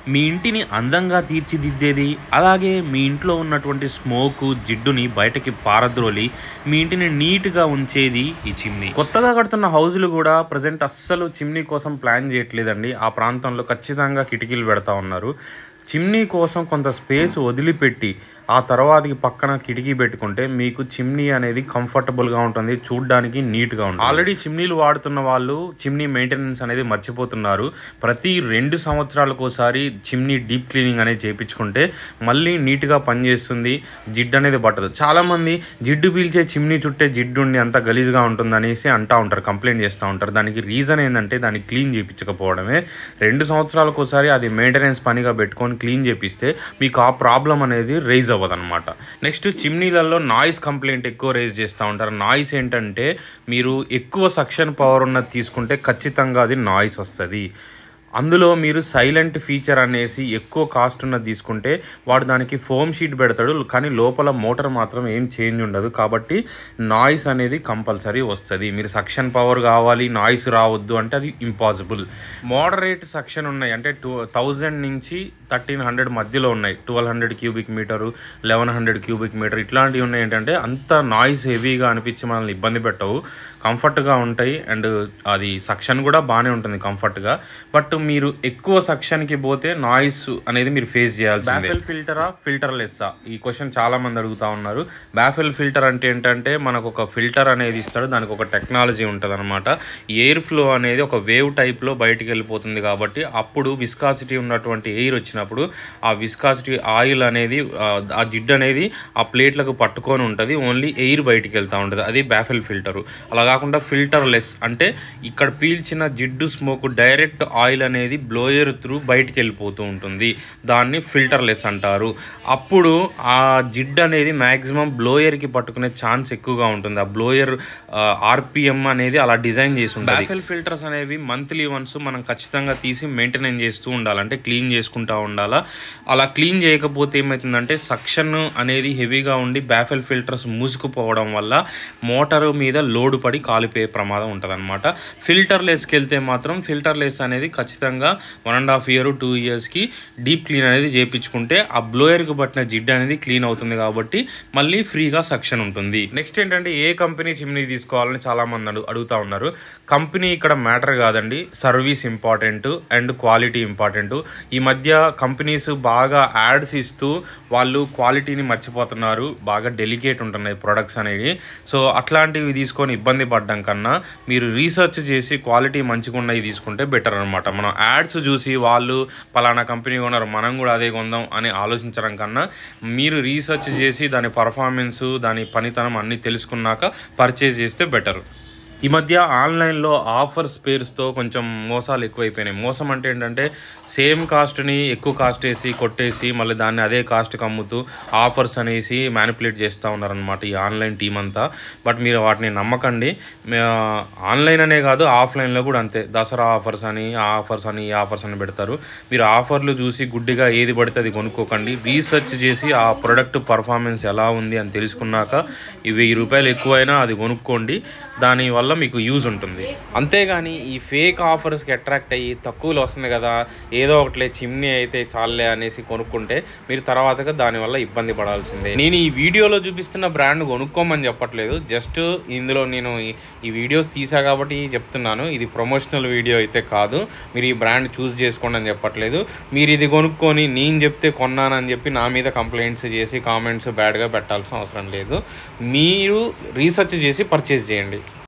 మీ ఇంటిని అందంగా తీర్చిదిద్దేది అలాగే మీ ఇంట్లో ఉన్నటువంటి స్మోకు జిడ్డుని బయటకి పారద్రోలి మీ ఇంటిని నీట్గా ఉంచేది ఈ చిమ్నీ కొత్తగా కడుతున్న హౌజులు కూడా ప్రజెంట్ అస్సలు చిమ్నీ కోసం ప్లాన్ చేయట్లేదండి ఆ ప్రాంతంలో ఖచ్చితంగా కిటికీలు పెడతా ఉన్నారు చిమ్నీ కోసం కొంత స్పేస్ వదిలిపెట్టి ఆ తర్వాతకి పక్కన కిటికీ పెట్టుకుంటే మీకు చిమ్నీ అనేది కంఫర్టబుల్గా ఉంటుంది చూడ్డానికి నీట్గా ఉంటుంది ఆల్రెడీ చిమ్నీలు వాడుతున్న వాళ్ళు చిమ్నీ మెయింటెనెన్స్ అనేది మర్చిపోతున్నారు ప్రతి రెండు సంవత్సరాలకు ఒకసారి చిమ్నీ డీప్ క్లీనింగ్ అనేది చేయించుకుంటే మళ్ళీ నీట్గా పనిచేస్తుంది జిడ్డు అనేది పట్టదు చాలామంది జిడ్డు పీల్చే చిమ్నీ చుట్టే జిడ్డు ఉండి అంత గలీజ్గా ఉంటుంది అనేసి అంటా ఉంటారు కంప్లైంట్ చేస్తూ ఉంటారు దానికి రీజన్ ఏంటంటే దాన్ని క్లీన్ చేయించకపోవడమే రెండు సంవత్సరాలకు ఒకసారి అది మెయింటెనెన్స్ పనిగా పెట్టుకొని క్లీన్ చేపిస్తే మీకు ఆ ప్రాబ్లం అనేది రైజ్ అవ్వదు అనమాట నెక్స్ట్ చిమ్నీలలో నాయిస్ కంప్లైంట్ ఎక్కువ రైజ్ చేస్తూ ఉంటారు నాయిస్ ఏంటంటే మీరు ఎక్కువ సక్షన్ పవర్ ఉన్నది తీసుకుంటే ఖచ్చితంగా అది నాయిస్ వస్తుంది అందులో మీరు సైలెంట్ ఫీచర్ అనేసి ఎక్కువ కాస్ట్ ఉన్నది తీసుకుంటే వాడు దానికి ఫోమ్ షీట్ పెడతాడు కానీ లోపల మోటార్ మాత్రం ఏం చేంజ్ ఉండదు కాబట్టి నాయిస్ అనేది కంపల్సరీ వస్తుంది మీరు సక్షన్ పవర్ కావాలి నాయిస్ రావద్దు అంటే అది ఇంపాసిబుల్ మోడరేట్ సక్షన్ ఉన్నాయి అంటే టూ థౌజండ్ నుంచి థర్టీన్ హండ్రెడ్ మధ్యలో ఉన్నాయి twelve hundred cubic metre eleven hundred cubic metre ఇట్లాంటివి ఉన్నాయి ఏంటంటే అంత నాయిస్ హెవీగా అనిపించి మనల్ని ఇబ్బంది పెట్టవు కంఫర్ట్గా ఉంటాయి అండ్ అది సక్షన్ కూడా బాగానే ఉంటుంది కంఫర్ట్గా బట్ మీరు ఎక్కువ సక్షన్కి పోతే నాయిస్ అనేది మీరు ఫేస్ చేయాల్సి బ్యాఫెల్ ఫిల్టరా ఫిల్టర్ లెస్సా ఈ క్వశ్చన్ చాలా మంది అడుగుతా ఉన్నారు బ్యాఫెల్ ఫిల్టర్ అంటే ఏంటంటే మనకు ఒక ఫిల్టర్ అనేది ఇస్తాడు దానికి ఒక టెక్నాలజీ ఉంటుంది అనమాట ఎయిర్ ఫ్లో అనేది ఒక వేవ్ టైప్లో బయటికి వెళ్ళిపోతుంది కాబట్టి అప్పుడు విస్కాసిటీ ఉన్నటువంటి ఎయిర్ వచ్చినప్పుడు ఆ విస్కాసిటీ ఆయిల్ అనేది ఆ, ఆ జిడ్డు అనేది ఆ ప్లేట్లకు పట్టుకొని ఉంటుంది ఓన్లీ ఎయిర్ బయటికి వెళ్తూ ఉంటుంది అది బ్యాఫెల్ ఫిల్టరు అలా కాకుండా ఫిల్టర్ లెస్ అంటే ఇక్కడ పీల్చిన జిడ్డు స్మోక్ డైరెక్ట్ ఆయిల్ అనేది బ్లోయర్ త్రూ బయటికి వెళ్ళిపోతూ ఉంటుంది దాన్ని ఫిల్టర్ లెస్ అంటారు అప్పుడు ఆ జిడ్డు అనేది మ్యాక్సిమం బ్లోయర్కి పట్టుకునే ఛాన్స్ ఎక్కువగా ఉంటుంది ఆ బ్లోయర్ ఆర్పిఎం అనేది అలా డిజైన్ చేసి ఉంటుంది బ్యాఫెల్ ఫిల్టర్స్ అనేవి మంత్లీ వన్స్ మనం ఖచ్చితంగా తీసి మెయింటెనెన్స్ చేస్తూ ఉండాలి అంటే క్లీన్ చేసుకుంటూ ఉండాలా అలా క్లీన్ చేయకపోతే ఏమవుతుందంటే సక్షన్ అనేది హెవీగా ఉండి బ్యాఫెల్ ఫిల్టర్స్ మూసుకుపోవడం వల్ల మోటార్ మీద లోడ్ పడి కాలిపోయే ప్రమాదం ఉంటుంది అనమాట ఫిల్టర్ లెస్కి వెళ్తే మాత్రం ఫిల్టర్ లెస్ అనేది ఖచ్చితంగా one and half year two ఇయర్స్కి డీప్ క్లీన్ అనేది చేయించుకుంటే ఆ బ్లోయర్కి పట్టిన జిడ్డు అనేది క్లీన్ అవుతుంది కాబట్టి మళ్ళీ ఫ్రీగా సక్షన్ ఉంటుంది నెక్స్ట్ ఏంటంటే ఏ కంపెనీ చిమ్నీ తీసుకోవాలని చాలా మంది అడు అడుగుతా ఉన్నారు కంపెనీ ఇక్కడ మ్యాటర్ కాదండి service important and quality important ఈ మధ్య కంపెనీస్ బాగా యాడ్స్ ఇస్తూ వాళ్ళు క్వాలిటీని మర్చిపోతున్నారు బాగా డెలికేట్ ఉంటున్నాయి ప్రొడక్ట్స్ అనేవి సో అట్లాంటివి తీసుకొని ఇబ్బంది పడడం కన్నా మీరు రీసెర్చ్ చేసి క్వాలిటీ మంచిగా ఉన్నవి తీసుకుంటే బెటర్ అనమాట మనం యాడ్స్ చూసి వాళ్ళు పలానా కంపెనీ కొన్నారు మనం కూడా అదే కొందాం అని ఆలోచించడం కన్నా మీరు రీసెర్చ్ చేసి దాని పర్ఫార్మెన్స్ దాని పనితనం అన్నీ తెలుసుకున్నాక పర్చేజ్ చేస్తే బెటర్ ఈ మధ్య ఆన్లైన్లో ఆఫర్స్ పేరుతో కొంచెం మోసాలు ఎక్కువైపోయినాయి మోసం అంటే ఏంటంటే సేమ్ కాస్ట్ని ఎక్కువ కాస్ట్ వేసి కొట్టేసి మళ్ళీ దాన్ని అదే కాస్ట్కి అమ్ముతూ ఆఫర్స్ అనేసి మ్యానిపులేట్ చేస్తూ ఉన్నారనమాట ఈ ఆన్లైన్ టీం అంతా బట్ మీరు వాటిని నమ్మకండి మే- ఆన్లైన్ అనే కాదు ఆఫ్లైన్లో కూడా అంతే దసరా ఆఫర్స్ అని ఆ ఆఫర్స్ అని ఈ ఆఫర్స్ అని పెడతారు మీరు ఆఫర్లు చూసి గుడ్డిగా ఏది పడితే అది కొనుక్కోకండి రీసెర్చ్ చేసి ఆ ప్రొడక్ట్ పర్ఫార్మెన్స్ ఎలా ఉంది అని తెలుసుకున్నాక ఈ వెయ్యి రూపాయలు ఎక్కువైనా అది కొనుక్కోండి దానివల్ల మీకు యూజ్ ఉంటుంది అంతేగాని ఈ ఫేక్ ఆఫర్స్కి అట్రాక్ట్ అయ్యి తక్కువలో వస్తుంది కదా ఏదో ఒకటిలే చిమ్నీ అయితే చాలే అనేసి కొనుక్కుంటే మీరు తర్వాతగా దానివల్ల ఇబ్బంది పడాల్సిందే నేను ఈ వీడియోలో చూపిస్తున్న బ్రాండ్ కొనుక్కోమని చెప్పట్లేదు జస్ట్ ఇందులో నేను ఈ- ఈ వీడియోస్ తీసా కాబట్టి చెప్తున్నాను ఇది ప్రమోషనల్ వీడియో అయితే కాదు మీరు ఈ బ్రాండ్ చూస్ చేసుకోండి అని చెప్పట్లేదు మీరు ఇది కొనుక్కొని నేను చెప్తే కొన్నానని చెప్పి నా మీద కంప్లైంట్స్ చేసి కామెంట్స్ బ్యాడ్గా పెట్టాల్సిన అవసరం లేదు మీరు రీసెర్చ్ చేసి పర్చేస్ చేయండి